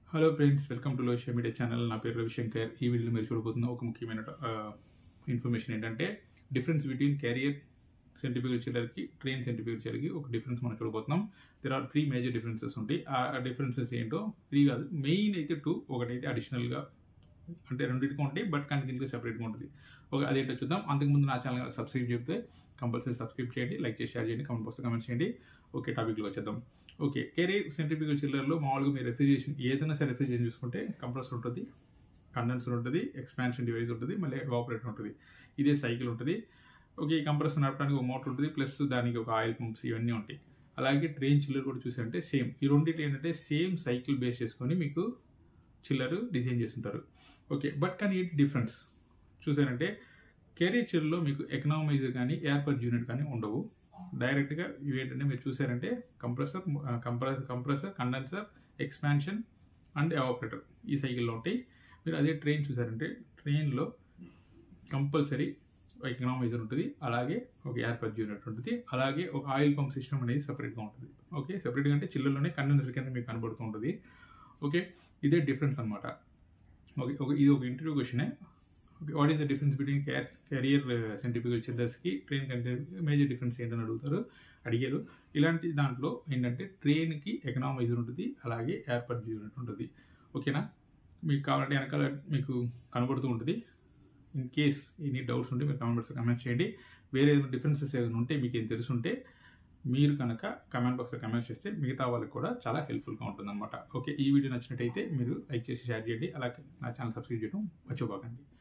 hello friends welcome to లోషియా media channel నా పేరు రవిశంకర్ ఈ వీడియోలో మీరు చూడబోతున్న ఒక ముఖ్యమైన ఇన్ఫర్మేషన్ ఏంటంటే డిఫరెన్స్ బిట్వీన్ క్యారియర్ సెంటిఫికల్ చిల్లర్కి ట్రైన్ సెంటిఫికల్ చిల్లర్కి ఒక డిఫరెన్స్ మనం చూడబోతున్నాం there are three major differences ఉంటాయి ఆ డిఫరెన్సెస్ ఏంటో త్రీ కాదు మెయిన్ అయితే టూ ఒకటైతే అడిషనల్గా అంటే రెండింటికి ఉంటాయి బట్ కానీ దీనికి సెపరేట్గా ఉంటుంది ఒక అదేంటో చూద్దాం అంతకుముందు నా ఛానల్ సబ్స్క్రైబ్ చెప్తే కంపల్సరీ సబ్స్క్రైబ్ చేయండి లైక్ చేసి షేర్ చేయండి కమెంట్ బాక్స్లో కమెంట్ చేయండి ఓకే టాపిక్లో వచ్చేద్దాం ఓకే కెరీర్ సెంట్రిఫికల్ చిల్లర్లో మామూలుగా మీరు రెఫ్రిజరేషన్ ఏదైనా సరే రెఫ్రిజరేషన్ చూసుకుంటే కంప్రెసర్ ఉంటుంది కండెన్సర్ ఉంటుంది ఎక్స్పాన్షన్ డివైస్ ఉంటుంది మళ్ళీ ఎవాపరేటర్ ఉంటుంది ఇదే సైకిల్ ఉంటుంది ఓకే ఈ కంప్రెసర్ నడపడానికి ఒక మోటార్ ఉంటుంది ప్లస్ దానికి ఒక ఆయిల్ పంప్స్ ఇవన్నీ ఉంటాయి అలాగే ట్రైన్ చిల్లర్ కూడా చూసారంటే సేమ్ ఈ రెండింటి ఏంటంటే సేమ్ సైకిల్ బేస్ చేసుకొని మీకు చిల్లర్ డిజైన్ చేస్తుంటారు ఓకే బట్ కానీ ఏంటి డిఫరెన్స్ చూసారంటే కెరీర్ చిల్లర్లో మీకు ఎకనామైజర్ కానీ ఎయిర్ పర్ యూనిట్ కానీ ఉండవు డైరెక్ట్గా ఇవి ఏంటంటే మీరు చూసారంటే compressor compressor compressor condenser expansion and evaporator ఈ సైకిల్లో ఉంటాయి మీరు అదే ట్రైన్ చూసారంటే ట్రైన్లో కంపల్సరీ ఎకనామైజర్ ఉంటుంది అలాగే ఒక ఎయిర్ పర్ యూనిట్ ఉంటుంది అలాగే ఒక ఆయిల్ పంప్ సిస్టమ్ అనేది సపరేట్గా ఉంటుంది ఓకే సపరేట్గా అంటే చిల్లర్లోనే కండెన్సర్ కింద మీకు కనబడుతూ ఉంటుంది ఓకే ఇదే డిఫరెన్స్ అనమాట ఓకే ఒక ఇది ఒక ఇంటర్వ్యూ క్వశ్చనే okay what is the difference between Carrier centrifugal చిల్లర్స్కి ట్రైన్ మేజర్ డిఫరెన్స్ ఏంటని అడుగుతారు అడిగారు ఇలాంటి దాంట్లో ఏంటంటే ట్రైన్కి ఎకనామైజర్ ఉంటుంది అలాగే ఎయిర్పర్ట్ యూనిట్ ఉంటుంది ఓకేనా మీకు కావాలంటే వెనకాల మీకు కనబడుతూ ఉంటుంది ఇన్ కేస్ ఎనీ డౌట్స్ ఉంటే మీరు కమెంట్ బాక్స్లో కమెంట్ చేయండి వేరే ఏదైనా డిఫరెన్సెస్ ఏదైనా ఉంటే మీకు ఏం తెలుసుంటే మీరు కనుక కమెంట్ బాక్స్లో కమెంట్ చేస్తే మిగతా వాళ్ళకి కూడా చాలా హెల్ప్ఫుల్గా ఉంటుంది అనమాట ఓకే ఈ వీడియో నచ్చినట్టయితే మీరు లైక్ చేసి షేర్ చేయండి అలాగే నా ఛానల్ సబ్స్క్రైబ్ చేయడం మర్చిపోకండి